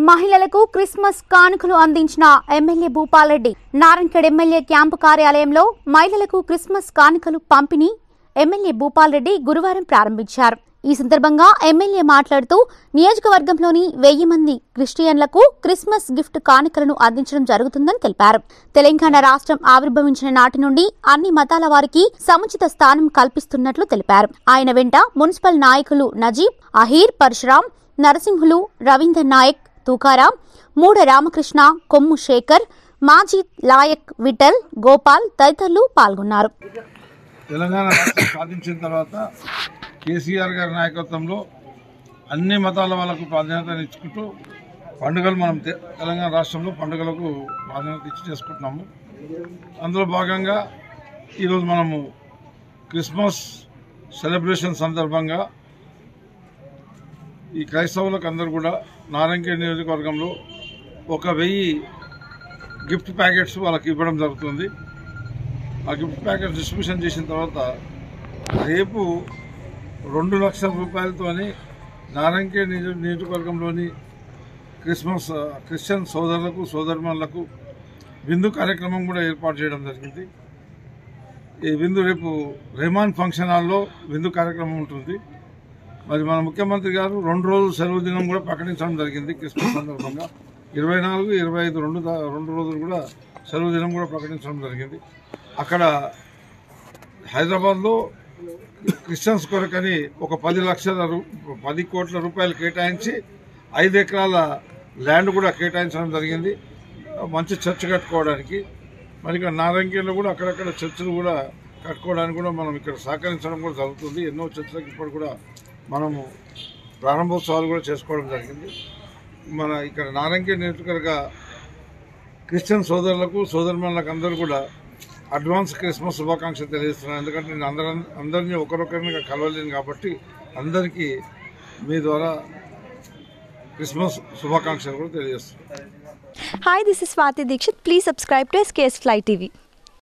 మహిళలకు క్రిస్మస్ కానుకలు అందించిన MLA Bhupalreddy Narayankhed MLA camp కార్యాలయంలో మహిళలకు క్రిస్మస్ కానుకలు పంపిణీ ఎమ్మెల్యే భూపాలరెడ్డి గురువారం ప్రారంభించారు ఈ సందర్భంగా ఎమ్మెల్యే మాట్లాడుతూ నియోజకవర్గంలోని వెయ్యి మంది క్రిస్టియన్లకు క్రిస్మస్ గిఫ్ట్ కానుకలను అందించడం జరుగుతుందని తెలిపారు తెలంగాణ రాష్ట్రం ఆవిర్భవించిన నాటి నుండి అన్ని మతాల వారికి సముచిత స్థానం కల్పిస్తున్నట్లు తెలిపారు ఆయన వెంట మున్సిపల్ నాయకులు నజీబ్ అహీర్ పరశురాం నరసింహులు రవీందర్ నాయక్ తూకారాం మూడ రామకృష్ణ కొమ్ము శేఖర్ మాజీ లాయక్ విఠల్ గోపాల్ తదితరులు పాల్గొన్నారు తెలంగాణ రాష్ట్రం సాధించిన తర్వాత కేసీఆర్ గారి నాయకత్వంలో అన్ని మతాల వాళ్ళకు ప్రాధాన్యత ఇచ్చుకుంటూ పండుగలు మనం తె- తెలంగాణ రాష్ట్రంలో పండుగలకు ప్రాధాన్యత ఇచ్చి చేసుకుంటున్నాము అందులో భాగంగా ఈరోజు మనము క్రిస్మస్ సెలబ్రేషన్ సందర్భంగా ఈ క్రైస్తవులకు అందరూ కూడా నారాయణఖేడ్ నియోజకవర్గంలో ఒక వెయ్యి గిఫ్ట్ ప్యాకెట్స్ వాళ్ళకి ఇవ్వడం జరుగుతుంది ఆ గిఫ్ట్ ప్యాకెట్ డిస్ట్రిబ్యూషన్ చేసిన తర్వాత రేపు రెండు లక్షల రూపాయలతోని నారాయణఖేడ్ నియోజ నియోజకవర్గంలోని క్రిస్మస్ ఆ, క్రిస్టియన్ సోదరులకు సోదరుమణులకు విందు కార్యక్రమం కూడా ఏర్పాటు చేయడం జరిగింది ఈ విందు రేపు రెహమాన్ ఫంక్షన్ హాల్లో విందు కార్యక్రమం ఉంటుంది మరి మన ముఖ్యమంత్రి గారు రెండు రోజులు సెలవు దినం కూడా ప్రకటించడం జరిగింది క్రిస్మస్ సందర్భంగా ఇరవై నాలుగు ఇరవై ఐదు రెండు దా- రెండు రోజులు కూడా సెలవు దినం కూడా ప్రకటించడం జరిగింది అక్కడ హైదరాబాద్లో క్రిస్టియన్స్ కొరకని ఒక పది లక్షల రూ- పది కోట్ల రూపాయలు కేటాయించి ఐదు ఎకరాల ల్యాండ్ కూడా కేటాయించడం జరిగింది మంచి చర్చ్ కట్టుకోవడానికి మరి ఇక్కడ నారాయణగిరిలో కూడా అక్కడక్కడ చర్చిలు కూడా కట్టుకోవడానికి కూడా మనం ఇక్కడ సహకరించడం కూడా జరుగుతుంది ఎన్నో చర్చలకు ఇప్పుడు కూడా మనము ప్రారంభోత్సవాలు కూడా చేసుకోవడం జరిగింది మన ఇక్కడ నారాయణగిరి నియోజకవర్గ క్రిస్టియన్ సోదరులకు సోదరుమణులకు అందరూ కూడా అడ్వాన్స్ క్రిస్మస్ శుభాకాంక్షలు తెలియజేస్తున్నాను ఎందుకంటే నేను అందరం అందరినీ ఒకరొకరిని కలవలేను కాబట్టి అందరికీ మీ ద్వారా క్రిస్మస్ శుభాకాంక్షలు కూడా తెలియజేస్తున్నాను Hi, this is Swati Dikshit. Please subscribe to SKS Fly TV.